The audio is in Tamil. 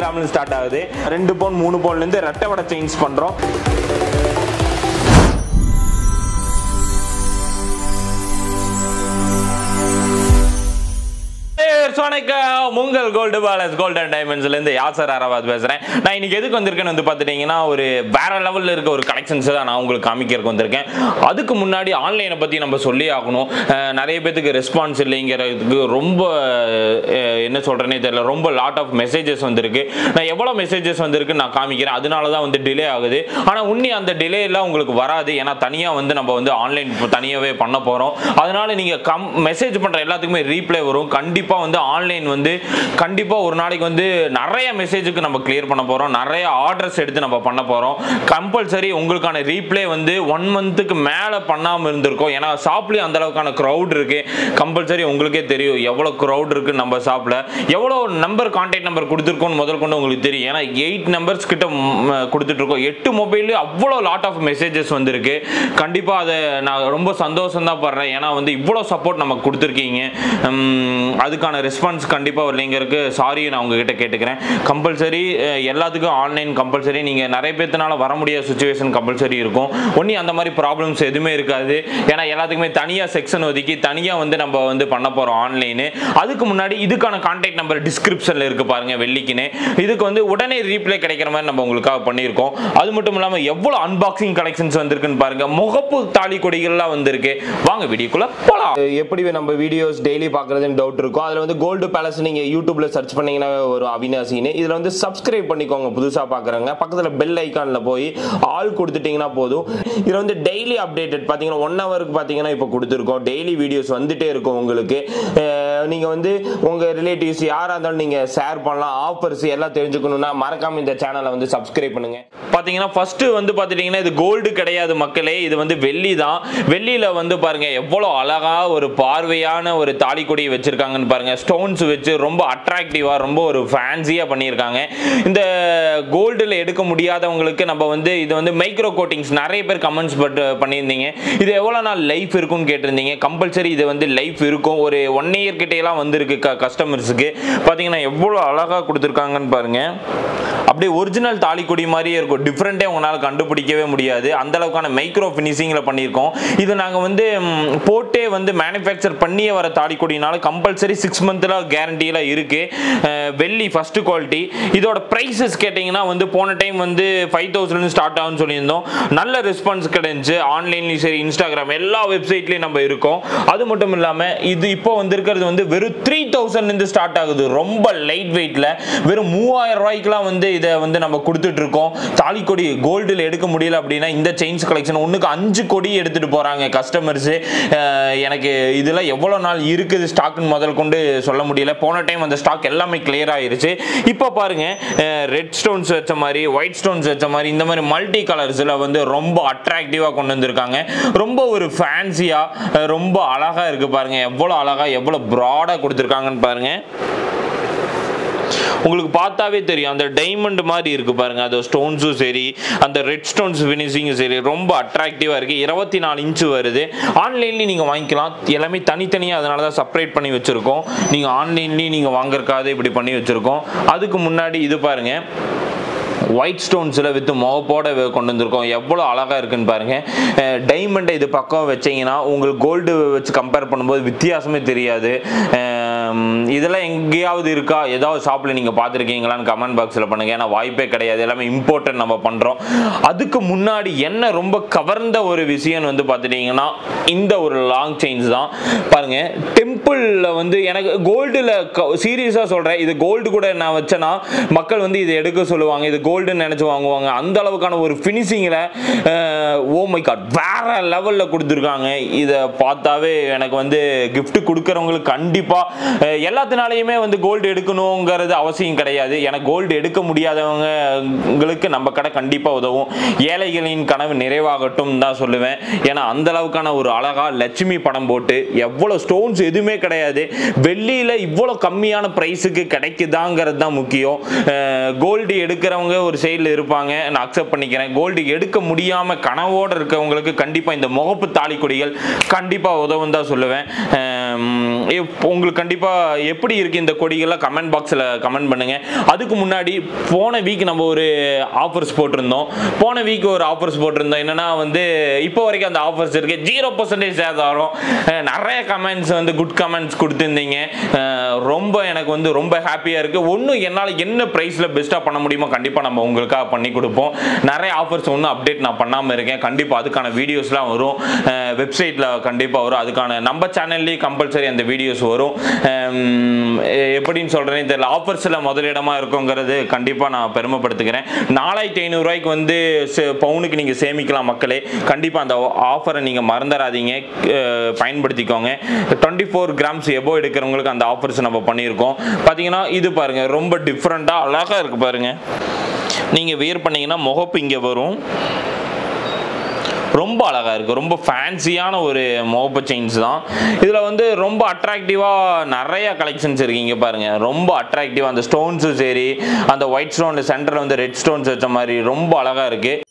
இல்லாமல் ஸ்டார்ட் ஆகுது ரெண்டு பவுன் மூணு பவுன்லேருந்து ரெட்டை வடை செயின்ஸ் பண்ணுறோம் வணக்கம் உங்கள் கோல்டு பேலன்ஸ் கோல்டன் டைமண்ட்ஸ்ல இருந்து யாசர் அரவாத் பேசுறேன் நான் இன்னைக்கு எதுக்கு வந்திருக்கேன்னு வந்து பார்த்துட்டீங்கன்னா ஒரு வேற லெவல்ல இருக்க ஒரு கலெக்ஷன்ஸ் தான் நான் உங்களுக்கு காமிக்கிறதுக்கு வந்திருக்கேன் அதுக்கு முன்னாடி ஆன்லைனை பத்தி நம்ம சொல்லி ஆகணும் அஹ் நிறைய பேத்துக்கு ரெஸ்பான்ஸ் இல்லைங்கிறதுக்கு ரொம்ப அஹ் என்ன சொல்றேனே தெரியல ரொம்ப லாட் ஆஃப் மெசேஜஸ் வந்திருக்கு நான் எவ்வளவு மெசேஜஸ் வந்திருக்குன்னு நான் காமிக்கிறேன் அதனால தான் வந்து டிலே ஆகுது ஆனா உன்னி அந்த டிலே எல்லாம் உங்களுக்கு வராது ஏன்னா தனியா வந்து நம்ம வந்து ஆன்லைன் தனியாவே பண்ண போறோம் அதனால நீங்க கம் மெசேஜ் பண்ற எல்லாத்துக்குமே ரீப்ளை வரும் கண்டிப்பா வந்து ஆன்லைன் வந்து கண்டிப்பா ஒரு நாளைக்கு வந்து நிறைய மெசேஜுக்கு நம்ம கிளியர் பண்ண போறோம் நிறைய ஆர்டர்ஸ் எடுத்து நம்ம பண்ண போறோம் கம்பல்சரி உங்களுக்கான ரீப்ளே வந்து ஒன் மந்த்துக்கு மேல பண்ணாம இருந்திருக்கோம் ஏன்னா ஷாப்லயும் அந்த அளவுக்கான க்ரௌட் இருக்கு கம்பல்சரி உங்களுக்கே தெரியும் எவ்வளவு க்ரௌட் இருக்கு நம்ம ஷாப்ல எவ்வளவு நம்பர் கான்டாக்ட் நம்பர் கொடுத்துருக்கோம் முதல் கொண்டு உங்களுக்கு தெரியும் ஏன்னா எயிட் நம்பர்ஸ் கிட்ட ம், கொடுத்துட்டு இருக்கோம் எட்டு மொபைல் அவ்வளோ லாட் ஆஃப் மெசேஜஸ் வந்திருக்கு கண்டிப்பா அதை நான் ரொம்ப சந்தோஷம் தான் படுறேன் ஏன்னா வந்து இவ்வளோ சப்போர்ட் நமக்கு கொடுத்துருக்கீங்க உம், அதுக்கான ரெஸ்பான்ஸ் கண்டிப்பாக வரலைங்கிறதுக்கு சாரி நான் உங்ககிட்ட கேட்டுக்கிறேன் கம்பல்சரி எல்லாத்துக்கும் ஆன்லைன் கம்பல்சரி நீங்கள் நிறைய பேர்த்தனால வர முடியாத சுச்சுவேஷன் கம்பல்சரி இருக்கும் ஒன்றி அந்த மாதிரி ப்ராப்ளம்ஸ் எதுவுமே இருக்காது ஏன்னா எல்லாத்துக்குமே தனியாக செக்ஷன் ஒதுக்கி தனியாக வந்து நம்ம வந்து பண்ண போகிறோம் ஆன்லைனு அதுக்கு முன்னாடி இதுக்கான கான்டாக்ட் நம்பர் டிஸ்கிரிப்ஷனில் இருக்கு பாருங்க வெள்ளிக்குன்னு இதுக்கு வந்து உடனே ரீப்ளே கிடைக்கிற மாதிரி நம்ம உங்களுக்காக பண்ணியிருக்கோம் அது மட்டும் இல்லாமல் எவ்வளோ அன்பாக்சிங் கலெக்ஷன்ஸ் வந்திருக்குன்னு பாருங்க முகப்பு தாலி கொடிகள்லாம் வந்திருக்கு வாங்க வீடியோக்குள்ள போலாம் எப்படி நம்ம வீடியோஸ் டெய்லி பார்க்குறதுன்னு டவுட் இருக்கும் அதில் வந்து கோல்டு பேலஸ் நீங்கள் யூடியூப்ல சர்ச் பண்ணீங்கன்னா ஒரு அவினாசின்னு இதில் வந்து சப்ஸ்கிரைப் பண்ணிக்கோங்க புதுசாக பார்க்குறவங்க பக்கத்தில் பெல் ஐக்கானில் போய் ஆல் கொடுத்துட்டீங்கன்னா போதும் இதில் வந்து டெய்லி அப்டேட்டட் பார்த்தீங்கன்னா ஒன் ஹவருக்கு பார்த்தீங்கன்னா இப்போ கொடுத்துருக்கோம் டெய்லி வீடியோஸ் வந்துட்டே இருக்கும் உங்களுக்கு அஹ் நீங்க வந்து உங்க ரிலேட்டிவ்ஸ் யாரா இருந்தாலும் நீங்க ஷேர் பண்ணலாம் ஆஃபர்ஸ் எல்லாம் தெரிஞ்சுக்கணும்னா மறக்காம இந்த சேனலை வந்து சப்ஸ்கிரைப் பண்ணுங்க பாத்தீங்கன்னா ஃபர்ஸ்ட் வந்து பாத்துட்டீங்கன்னா இது கோல்டு கிடையாது மக்களே இது வந்து வெள்ளி தான் வெள்ளியில வந்து பாருங்க எவ்வளவு அழகா ஒரு பார்வையான ஒரு தாலி கொடி வச்சிருக்காங்கன்னு பாருங்க ஸ்டோன்ஸ் வச்சு ரொம்ப அட்ராக்டிவா ரொம்ப ஒரு ஃபேன்சியா பண்ணியிருக்காங்க இந்த கோல்டுல எடுக்க முடியாதவங்களுக்கு நம்ம வந்து இது வந்து மைக்ரோ கோட்டிங்ஸ் நிறைய பேர் கமெண்ட்ஸ் பட் பண்ணியிருந்தீங்க இது எவ்வளவு நாள் லைஃப் இருக்கும்னு கேட்டிருந்தீங்க கம்பல்சரி இது வந்து லைஃப் இருக்கும் ஒரு ஒன் இயர் கிட்டே எல்லாம் வந்திருக்கு கஸ்டமர்ஸுக்கு பார்த்தீங்கன்னா எவ்வளோ அழகாக கொடுத்துருக்காங்கன்னு பாருங்க அப்படியே ஒரிஜினல் தாலிக்கொடி மாதிரியே இருக்கும் டிஃப்ரெண்ட்டே உங்களால் கண்டுபிடிக்கவே முடியாது அந்த அளவுக்கான மைக்ரோ ஃபினிஷிங்கில் பண்ணியிருக்கோம் இது நாங்கள் வந்து ம், போட்டே வந்து மேனுஃபேக்சர் பண்ணியே வர தாலிக்கொடினால கம்பல்சரி சிக்ஸ் மந்த்தில் கேரண்டியில் இருக்குது வெள்ளி ஃபஸ்ட்டு குவாலிட்டி இதோட ப்ரைஸஸ் கேட்டிங்கன்னா வந்து போன டைம் வந்து ஃபைவ் தௌசண்ட் ஸ்டார்ட் ஆகும்னு சொல்லியிருந்தோம் நல்ல ரெஸ்பான்ஸ் கிடைச்சு ஆன்லைன்லேயும் சரி இன்ஸ்டாகிராம் எல்லா வெப்சைட்லேயும் நம்ம இருக்கோம் அது மட்டும் இல்லாமல் இது இப்போ வந்திருக்கிறது வந்து வெறும் த்ரீ தௌசண்ட்லேருந்து ஸ்டார்ட் ஆகுது ரொம்ப லைட் வெயிட்டில் வெறும் மூவாயிரம் ரூபாய்க்குலாம் வந்து இதை வந்து நம்ம கொடுத்துட்டு இருக்கோம் தாலி கொடி கோல்டில் எடுக்க முடியல அப்படின்னா இந்த செயின்ஸ் கலெக்ஷன் ஒன்றுக்கு அஞ்சு கொடி எடுத்துட்டு போகிறாங்க கஸ்டமர்ஸு எனக்கு இதில் எவ்வளோ நாள் இருக்குது ஸ்டாக்னு முதல் கொண்டு சொல்ல முடியல போன டைம் அந்த ஸ்டாக் எல்லாமே கிளியர் ஆயிருச்சு இப்போ பாருங்க ரெட் ஸ்டோன்ஸ் வச்ச மாதிரி ஒயிட் ஸ்டோன்ஸ் வச்ச மாதிரி இந்த மாதிரி மல்டி கலர்ஸில் வந்து ரொம்ப அட்ராக்டிவாக கொண்டு வந்திருக்காங்க ரொம்ப ஒரு ஃபேன்சியாக ரொம்ப அழகாக இருக்குது பாருங்க எவ்வளோ அழகாக எவ்வளோ ப்ராடாக கொடுத்துருக்காங்கன்னு பாருங்க உங்களுக்கு பார்த்தாவே தெரியும் அந்த டைமண்ட் மாதிரி இருக்கு பாருங்க அது ஸ்டோன்ஸும் சரி அந்த ரெட் ஸ்டோன்ஸ் ஃபினிஷிங்கும் சரி ரொம்ப அட்ராக்டிவாக இருக்கு இருபத்தி நாலு இன்ச்சு வருது ஆன்லைன்லேயும் நீங்கள் வாங்கிக்கலாம் எல்லாமே தனித்தனியாக அதனால தான் செப்பரேட் பண்ணி வச்சுருக்கோம் நீங்கள் ஆன்லைன்லேயும் நீங்கள் வாங்குறக்காக இப்படி பண்ணி வச்சுருக்கோம் அதுக்கு முன்னாடி இது பாருங்க ஒயிட் ஸ்டோன்ஸில் வித் முகப்போட வெ- கொண்டு வந்திருக்கோம் எவ்வளோ அழகாக இருக்குன்னு பாருங்க டைமண்டை இது பக்கம் வச்சீங்கன்னா உங்களுக்கு கோல்டு வச்சு கம்பேர் பண்ணும்போது வித்தியாசமே தெரியாது அஹ் இதெல்லாம் எங்கேயாவது இருக்கா ஏதாவது ஷாப்பில் நீங்கள் பார்த்துருக்கீங்களான்னு கமெண்ட் பாக்ஸில் பண்ணுங்க ஏன்னா வாய்ப்பே கிடையாது எல்லாமே இம்போர்ட்டட் நம்ம பண்ணுறோம் அதுக்கு முன்னாடி என்ன ரொம்ப கவர்ந்த ஒரு விஷயம் வந்து பார்த்துட்டீங்கன்னா இந்த ஒரு லாங் செயின்ஸ் தான் பாருங்க டெம்பிளில் வந்து எனக்கு கோல்டில் சீரியஸாக சொல்கிறேன் இது கோல்டு கூட நான் வச்சேன்னா மக்கள் வந்து இதை எடுக்க சொல்லுவாங்க இது கோல்டுன்னு நினச்சி வாங்குவாங்க அந்த அளவுக்கான ஒரு ஃபினிஷிங்கில் ஓ மை காட் வேற லெவலில் கொடுத்துருக்காங்க இதை பார்த்தாவே எனக்கு வந்து gift கொடுக்குறவங்களுக்கு கண்டிப்பாக எல்லாத்தினாலையுமே வந்து கோல்டு எடுக்கணுங்கிறது அவசியம் கிடையாது எனக்கு கோல்டு எடுக்க முடியாதவங்களுக்கு நம்ம கடை கண்டிப்பாக உதவும் ஏழைகளின் கனவு நிறைவாகட்டும் தான் சொல்லுவேன் ஏன்னா அந்த அளவுக்கான ஒரு அழகா லட்சுமி படம் போட்டு எவ்வளோ ஸ்டோன்ஸ் எதுவுமே கிடையாது வெள்ளியில் இவ்வளோ கம்மியான ப்ரைஸுக்கு கிடைக்குதாங்கிறது தான் முக்கியம் கோல்டு எடுக்கிறவங்க ஒரு சைடில் இருப்பாங்க நான் அக்செப்ட் பண்ணிக்கிறேன் கோல்டு எடுக்க முடியாமல் கனவோடு இருக்கவங்களுக்கு கண்டிப்பாக இந்த முகப்பு தாலி கொடிகள் கண்டிப்பாக உதவும் தான் சொல்லுவேன் அஹ் இப்போ உங்களுக்கு கண்டிப்பாக கண்டிப்பாக எப்படி இருக்குது இந்த கொடிகள்லாம் கமெண்ட் பாக்ஸில் கமெண்ட் பண்ணுங்கள் அதுக்கு முன்னாடி போன வீக் நம்ம ஒரு ஆஃபர்ஸ் போட்டிருந்தோம் போன வீக் ஒரு ஆஃபர்ஸ் போட்டிருந்தோம் என்னன்னா வந்து இப்போ வரைக்கும் அந்த ஆஃபர்ஸ் இருக்கு ஜீரோ பர்சன்டேஜ் சேதாரம் அஹ் நிறைய கமெண்ட்ஸ் வந்து குட் கமெண்ட்ஸ் கொடுத்துருந்தீங்க அஹ் ரொம்ப எனக்கு வந்து ரொம்ப ஹாப்பியாக இருக்குது ஒன்றும் என்னால் என்ன ப்ரைஸில் பெஸ்ட்டாக பண்ண முடியுமோ கண்டிப்பாக நம்ம உங்களுக்காக பண்ணி கொடுப்போம் நிறைய ஆஃபர்ஸ் ஒன்றும் அப்டேட் நான் பண்ணாமல் இருக்கேன் கண்டிப்பாக அதுக்கான வீடியோஸ்லாம் வரும் வெப்சைட்டில் கண்டிப்பாக வரும் அதுக்கான நம்ம சேனல்லேயும் கம்பல்சரி அந்த வீடியோஸ் வரும் அம், எப்படின்னு சொல்கிறேனே தெரியல ஆஃபர்ஸில் முதலிடமா இருக்குங்கிறது கண்டிப்பாக நான் பெருமைப்படுத்துகிறேன் நாலாயிரத்தி ஐநூறுரூவாய்க்கு வந்து சே- பவுனுக்கு நீங்கள் சேமிக்கலாம் மக்களே கண்டிப்பாக அந்த ஆஃபரை நீங்கள் மறந்துடாதீங்க அஹ், பயன்படுத்திக்கோங்க டுவெண்ட்டி ஃபோர் கிராம்ஸ் எபோ எடுக்கிறவங்களுக்கு அந்த ஆஃபர்ஸ் நம்ம பண்ணியிருக்கோம் பார்த்தீங்கன்னா இது பாருங்கள் ரொம்ப டிஃப்ரெண்ட்டாக அழகாக இருக்குது பாருங்கள் நீங்கள் வியர் பண்ணீங்கன்னா முகப்பு இங்கே வரும் ரொம்ப அழகாக இருக்குது ரொம்ப ஃபேன்சியான ஒரு மோப்ப செயின்ஸ் தான் இதில் வந்து ரொம்ப அட்ராக்டிவாக நிறைய கலெக்ஷன்ஸ் இருக்குது இங்கே பாருங்கள் ரொம்ப அட்ராக்டிவாக அந்த ஸ்டோன்ஸும் சரி அந்த ஒயிட் ஸ்டோன் சென்டரில் வந்து ரெட் ஸ்டோன்ஸ் வச்ச மாதிரி ரொம்ப அழகாக இருக்குது